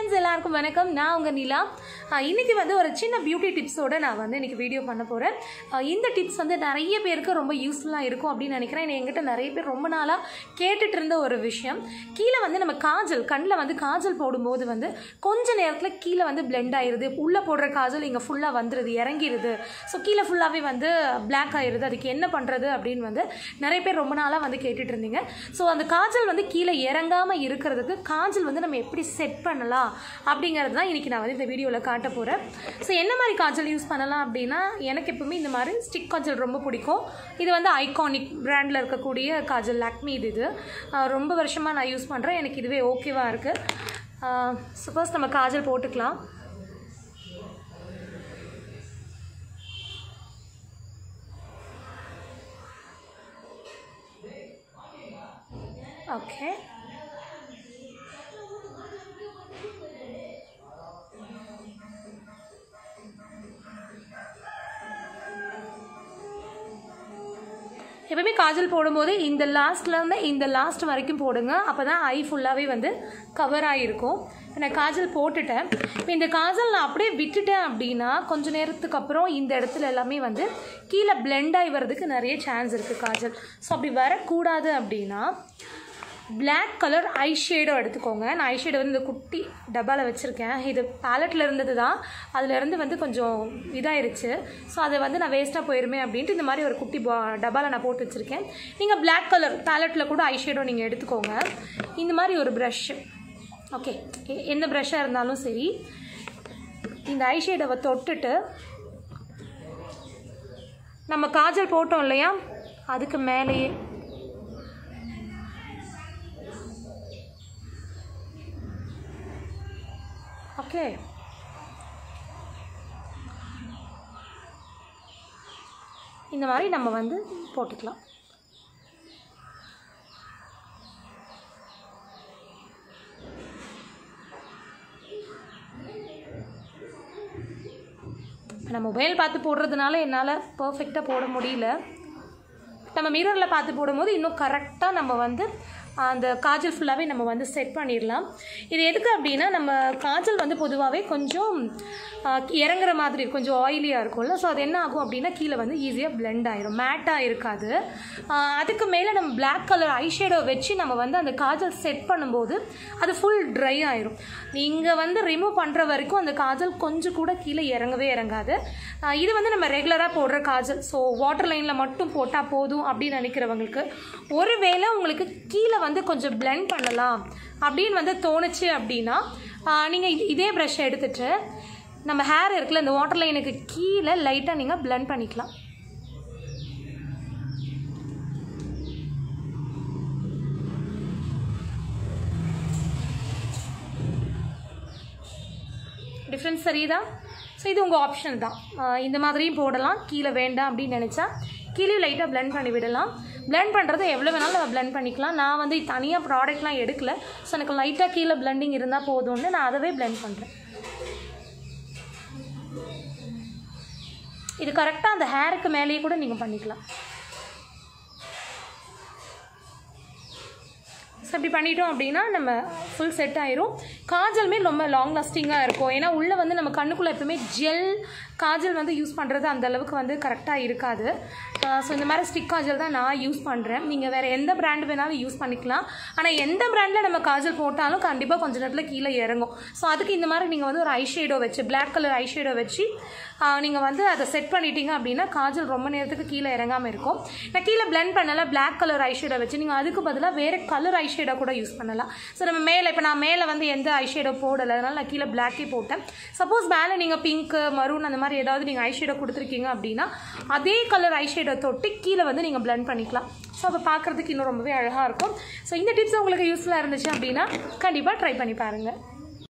friends எல்லாருக்கும் வணக்கம் நான் உங்கள் நிலா ஆஹ் இன்னைக்கு வந்து ஒரு சின்ன பியூட்டி டிப்ஸோட நான் வந்து இன்னைக்கு வீடியோ பண்ண போகிறேன் இந்த டிப்ஸ் வந்து நிறைய பேருக்கு ரொம்ப யூஸ்ஃபுல்லாக இருக்கும் அப்படின்னு நினைக்கிறேன் ஏன்னா என்கிட்ட நிறைய பேர் ரொம்ப நாளாக கேட்டுட்டு இருந்த ஒரு விஷயம் கீழே வந்து நம்ம காஜல் கண்ணில் வந்து காஜல் போடும்போது வந்து கொஞ்ச நேரத்தில் கீழே வந்து பிளெண்ட் ஆயிடுது உள்ளே போடுற காஜல் இங்கே ஃபுல்லாக வந்துடுது இறங்கிடுது ஸோ கீழே ஃபுல்லாகவே வந்து பிளாக் ஆயிடுது அதுக்கு என்ன பண்ணுறது அப்படின்னு வந்து நிறைய பேர் ரொம்ப நாளாக வந்து கேட்டுட்டு இருந்தீங்க ஸோ அந்த காஜல் வந்து கீழே இறங்காமல் இருக்கிறதுக்கு காஜல் வந்து நம்ம எப்படி செட் பண்ணலாம் அப்படிங்கிறது தான் இன்றைக்கி நான் வந்து இந்த வீடியோவில் காட்ட போகிறேன் ஸோ என்ன மாதிரி காஜல் யூஸ் பண்ணலாம் அப்படின்னா எனக்கு எப்பவுமே இந்த மாதிரி ஸ்டிக் காஜல் ரொம்ப பிடிக்கும் இது வந்து ஐகானிக் பிராண்டில் இருக்கக்கூடிய காஜல் லாக்மி இது இது ஆஹ் ரொம்ப வருஷமாக நான் யூஸ் பண்ணுறேன் எனக்கு இதுவே ஓகேவாக இருக்குது சப்போஸ் நம்ம காஜல் போட்டுக்கலாம் ஓகே எப்பவுமே காஜல் போடும்போது இந்த லாஸ்ட்லேருந்து இந்த லாஸ்ட் வரைக்கும் போடுங்க அப்போ தான் ஐ ஃபுல்லாகவே வந்து கவர் ஆகிருக்கும் இப்போ நான் காஜல் போட்டுட்டேன் இப்போ இந்த காஜல் நான் அப்படியே விட்டுட்டேன் அப்படின்னா கொஞ்ச நேரத்துக்கு அப்புறம் இந்த இடத்துல எல்லாமே வந்து கீழே பிளெண்ட் ஆகி வர்றதுக்கு நிறைய சான்ஸ் இருக்குது காஜல் ஸோ அப்படி வரக்கூடாது அப்படின்னா Black கலர் ஐ ஷேடோ எடுத்துக்கோங்க நான் ஐ ஷேடோ வந்து இந்த குட்டி டப்பாவில் வச்சுருக்கேன் இது பேலட்டில் இருந்தது தான் அதுலேருந்து வந்து கொஞ்சம் இதாயிருச்சு ஸோ அதை வந்து நான் வேஸ்ட்டாக போயிருமே அப்படின்ட்டு இந்த மாதிரி ஒரு குட்டி பா டப்பாவில் நான் போட்டு வச்சுருக்கேன் நீங்கள் Black கலர் பேலட்டில் கூட ஐ ஷேடோ நீங்கள் எடுத்துக்கோங்க இந்த மாதிரி ஒரு ப்ரஷ்ஷு ஓகே எந்த ப்ரஷ்ஷாக இருந்தாலும் சரி இந்த ஐ ஷேடோவை தொட்டுட்டு நம்ம காஜல் போட்டோம் இல்லையா அதுக்கு மேலேயே ஓகே இந்த மாதிரி நம்ம வந்து போட்டுக்கலாம் நான் மொபைல் பார்த்து போடுறதுனால என்னால் பர்ஃபெக்டாக போட முடியல நம்ம மிரரில் பார்த்து போடும்போது இன்னும் கரெக்டாக நம்ம வந்து அந்த காஜல் ஃபுல்லாகவே நம்ம வந்து செட் பண்ணிடலாம் இது எதுக்கு அப்படின்னா நம்ம காஜல் வந்து பொதுவாகவே கொஞ்சம் ஆ, இறங்குற மாதிரி இருக்கும், கொஞ்சம் ஆயிலியாக இருக்கும்ல ஸோ அது என்ன ஆகும் அப்படின்னா கீழே வந்து ஈஸியாக பிளெண்ட் ஆயிரும் மேட்டாக இருக்காது ஆ, அதுக்கு மேலே நம்ம Black கலர் ஐஷேடோ வச்சு நம்ம வந்து அந்த காஜல் செட் பண்ணும்போது அது ஃபுல் ட்ரை ஆயிரும் நீங்கள் வந்து ரிமூவ் பண்ணுற வரைக்கும் அந்த காஜல் கொஞ்சம் கூட கீழே இறங்கவே இறங்காது ஆ, இது வந்து நம்ம ரெகுலராக போடுற காஜல் ஸோ வாட்டர் லைனில் மட்டும் போட்டால் போதும் அப்படின்னு நினைக்கிறவங்களுக்கு ஒருவேளை உங்களுக்கு கீழே வந்து கொஞ்சம் blend பண்ணலாம் அப்படின்னு வந்து தோணுச்சு அப்படின்னா நீங்கள் இதே ப்ரஷ் எடுத்துட்டு நம்ம ஹேர் இருக்குல்ல இந்த வாட்டர் லைனுக்கு கீழே லைட்டாக நீங்கள் blend பண்ணிக்கலாம் டிஃப்ரென்ஸ் சரியுதா ஸோ இது உங்கள் ஆப்ஷன் தான் ஆஹ் இந்த மாதிரியும் போடலாம் கீழே வேண்டாம் அப்படின்னு நினச்சா கீழே லைட்டாக blend பண்ணி விடலாம் blend பண்ணுறது எவ்வளோ வேணாலும் நம்ம blend பண்ணிக்கலாம் நான் வந்து தனியாக ப்ராடக்ட்லாம் எடுக்கல ஸோ எனக்கு லைட்டாக கீழே blending இருந்தால் போதும்னு நான் அதவே blend பண்ணுறேன் இது கரெக்டாக அந்த ஹேருக்கு மேலேயே கூட நீங்கள் பண்ணிக்கலாம் ஸோ இப்படி பண்ணிட்டோம் அப்படின்னா நம்ம ஃபுல் செட் ஆயிரும் காஜலுமே ரொம்ப லாங் லாஸ்டிங்காக இருக்கும் ஏன்னா உள்ளே வந்து நம்ம கண்ணுக்குள்ளே எப்பவுமே ஜெல் காஜல் வந்து யூஸ் பண்ணுறது அந்த அளவுக்கு வந்து கரெக்டாக இருக்காது ஸோ இந்த மாதிரி ஸ்டிக் காஜல் தான் நான் யூஸ் பண்ணுறேன் நீங்கள் வேறு எந்த பிராண்ட் வேணாலும் யூஸ் பண்ணிக்கலாம் ஆனால் எந்த பிராண்டில் நம்ம காஜல் போட்டாலும் கண்டிப்பாக கொஞ்ச நேரத்தில் கீழே இறங்கும் ஸோ அதுக்கு இந்த மாதிரி நீங்கள் வந்து ஒரு ஐஷேடோ வச்சு Black கலர் ஐஷேடோ வச்சு நீங்கள் வந்து அதை செட் பண்ணிட்டீங்க அப்படின்னா காஜல் ரொம்ப நேரத்துக்கு கீழே இறங்காமல் இருக்கும் நான் கீழே blend பண்ணல Black கலர் ஐஷேடோ வச்சு நீங்கள் அதுக்கு பதிலாக வேறு கலர் ஐஷேடோ கூட யூஸ் பண்ணலாம் ஸோ நம்ம மேலே இப்போ நான் மேலே வந்து எந்த ஐஷேடோ போடலை அதனால நான் கீழே பிளாக்கே போட்டேன் சப்போஸ் மேலே நீங்கள் பிங்க்கு மரூன் அந்த மாதிரி ஏதாவது நீங்கள் ஐஷேடோ கொடுத்துருக்கீங்க அப்படின்னா அதே கலர் ஐஷேடோ தொட்டு கீழே வந்து நீங்கள் blend பண்ணிக்கலாம் ஸோ அப்போ பார்க்குறதுக்கு இன்னும் ரொம்பவே அழகாக இருக்கும் ஸோ இந்த டிப்ஸ் உங்களுக்கு யூஸ்ஃபுல்லாக இருந்துச்சு அப்படின்னா கண்டிப்பாக ட்ரை பண்ணி பாருங்கள்